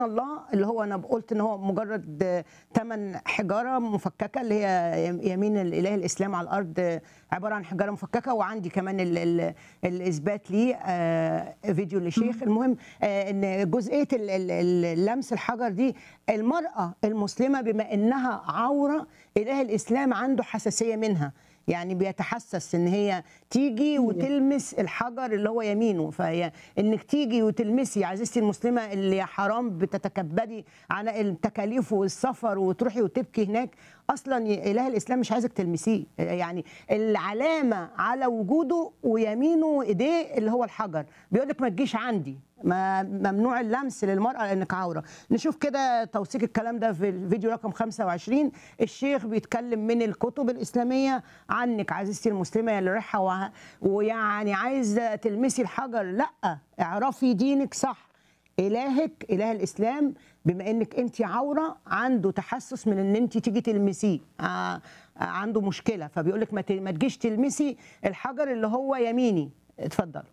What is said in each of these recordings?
الله اللي هو انا قلت ان هو مجرد ثمان حجاره مفككه اللي هي يمين الاله الاسلام على الارض عباره عن حجاره مفككه وعندي كمان ال ال الاثبات ليه آه، فيديو لشيخ المهم آه، ان جزئيه ال- ال- ال- لمس الحجر دي المراه المسلمه بما انها عوره اله الاسلام عنده حساسيه منها يعني بيتحسس ان هي تيجي وتلمس الحجر اللي هو يمينه فهي انك تيجي وتلمسي يا عزيزتي المسلمه اللي يا حرام بتتكبدي على التكاليف والسفر وتروحي وتبكي هناك اصلا اله الاسلام مش عايزك تلمسيه يعني العلامه على وجوده ويمينه وايديه اللي هو الحجر بيقول لك ما تجيش عندي ما ممنوع اللمس للمرأة لأنك عورة نشوف كده توثيق الكلام ده في الفيديو رقم 25 الشيخ بيتكلم من الكتب الإسلامية عنك عزيزتي المسلمة اللي رايحة وع- ويعني عايزة تلمسي الحجر لا اعرفي دينك صح إلهك إله الإسلام بما إنك أنت عورة عنده تحسس من إن أنت تيجي تلمسيه آه عنده مشكلة فبيقول لك ما ت- ما تجيش تلمسي الحجر اللي هو يميني اتفضل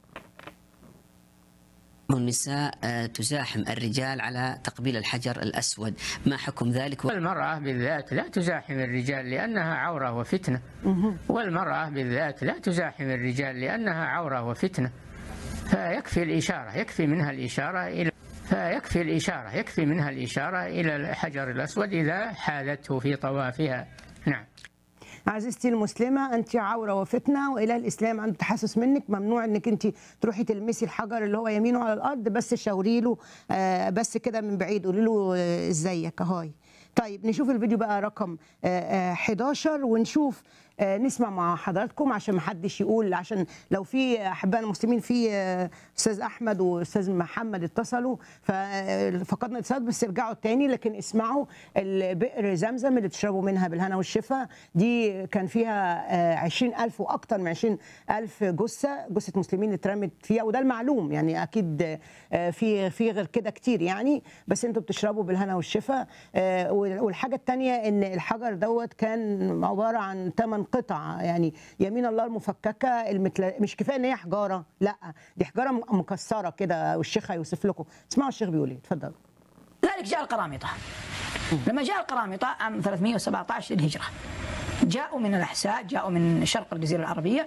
النساء آه، تزاحم الرجال على تقبيل الحجر الأسود ما حكم ذلك والمرأة بالذات لا تزاحم الرجال لأنها عورة وفتنة والمرأة بالذات لا تزاحم الرجال لأنها عورة وفتنة فيكفي الإشارة يكفي منها الإشارة إلى فيكفي الإشارة يكفي منها الإشارة إلى الحجر الأسود إذا حالته في طوافها نعم عزيزتي المسلمة أنت عورة وفتنة وإله الإسلام عنده تحسس منك ممنوع أنك أنت تروحي تلمسي الحجر اللي هو يمينه على الأرض بس شاوري له آه، بس كده من بعيد قولي له آه، إزيك أهاي طيب نشوف الفيديو بقى رقم آه، آه، 11 ونشوف آه، نسمع مع حضراتكم عشان ما حدش يقول عشان لو في احبائنا المسلمين في آه، استاذ احمد واستاذ محمد اتصلوا ففقدنا اتصال بس ارجعوا تاني لكن اسمعوا البئر زمزم اللي تشربوا منها بالهنا والشفا دي كان فيها آه، 20000 واكثر من 20000 جثه جثه مسلمين اترمت فيها وده المعلوم يعني اكيد آه، في في غير كده كتير يعني بس انتوا بتشربوا بالهنا والشفا آه، والحاجه الثانيه ان الحجر دوت كان عباره عن ثمان قطع يعني يمين الله المفككه المتل... مش كفايه ان هي حجاره لا دي حجاره م- مكسره كده والشيخ هيوصف لكم اسمعوا الشيخ بيقول ايه اتفضل ذلك جاء القرامطة لما جاء القرامطة عام 317 للهجرة جاءوا من الأحساء جاءوا من شرق الجزيرة العربية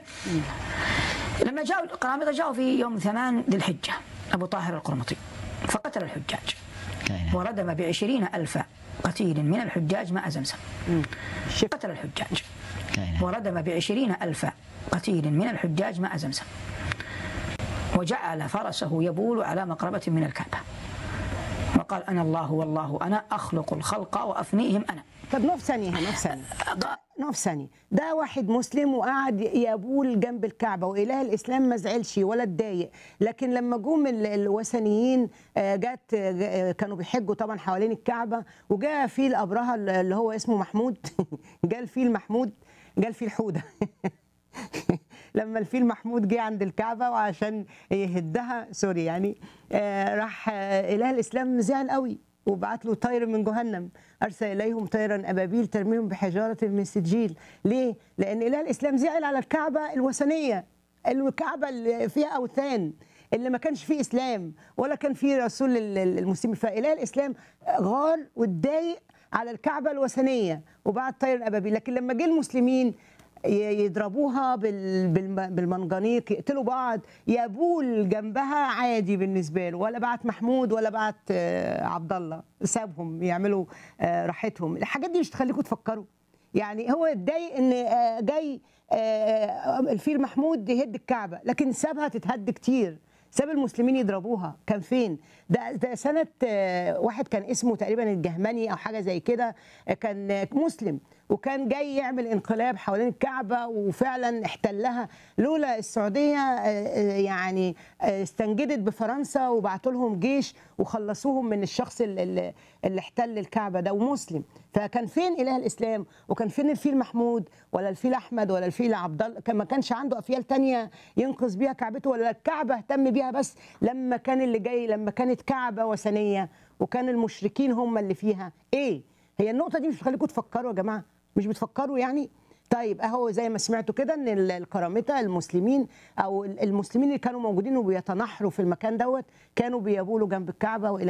لما جاءوا القرامطة جاءوا في يوم ثمان ذي الحجة أبو طاهر القرمطي فقتل الحجاج وردم بعشرين ألف قتيل من الحجاج ماء زمزم الشيخ قتل الحجاج وردم بعشرين ألف قتيل من الحجاج ماء زمزم وجعل فرسه يبول على مقربة من الكعبة وقال أنا الله والله أنا أخلق الخلق وأفنيهم أنا طب نقف ثانيه هنا نقف ثانيه نقف ثانيه ده واحد مسلم وقعد يبول جنب الكعبه واله الاسلام ما زعلش ولا اتضايق لكن لما جم ال- الوثنيين آه، جت آه، كانوا بيحجوا طبعا حوالين الكعبه وجاء فيل ابرهه اللي هو اسمه محمود جاء الفيل محمود جاء الفيل حوده لما الفيل محمود جه عند الكعبه وعشان يهدها سوري يعني آه، راح آه، اله الاسلام زعل قوي وبعت له طير من جهنم ارسل اليهم طيرا ابابيل ترميهم بحجاره من سجيل ليه لان اله الاسلام زعل على الكعبه الوثنيه الكعبه اللي فيها اوثان اللي ما كانش فيه اسلام ولا كان فيه رسول لل- لل- المسلمين فاله الاسلام غار واتضايق على الكعبه الوثنيه وبعت طير الابابيل لكن لما جه المسلمين ي- يضربوها بال- بالم- بالمنجنيق يقتلوا بعض يبول جنبها عادي بالنسبه له ولا بعت محمود ولا بعت آه، عبد الله سابهم يعملوا آه، راحتهم الحاجات دي مش تخليكم تفكروا يعني هو اتضايق ان آه، جاي آه، الفيل محمود يهد الكعبه لكن سابها تتهد كتير ساب المسلمين يضربوها كان فين ده, ده سنة آه، واحد كان اسمه تقريبا الجهمني أو حاجة زي كده آه، كان آه، مسلم وكان جاي يعمل انقلاب حوالين الكعبة وفعلا احتلها لولا السعودية آه، آه، يعني آه، استنجدت بفرنسا وبعتوا لهم جيش وخلصوهم من الشخص اللي, اللي- اللي احتل الكعبة ده ومسلم فكان فين إله الإسلام وكان فين الفيل محمود ولا الفيل أحمد ولا الفيل عبد الله كان ما كانش عنده أفيال تانية ينقذ بيها كعبته ولا الكعبة اهتم بيها بس لما كان اللي جاي لما كانت كعبة وثنية وكان المشركين هم اللي فيها ايه هي النقطة دي مش بتخليكم تفكروا يا جماعة مش بتفكروا يعني طيب اهو زي ما سمعتوا كده ان ال- الكرامطه المسلمين او ال- المسلمين اللي كانوا موجودين وبيتنحروا في المكان دوت كانوا بيبولوا جنب الكعبه والى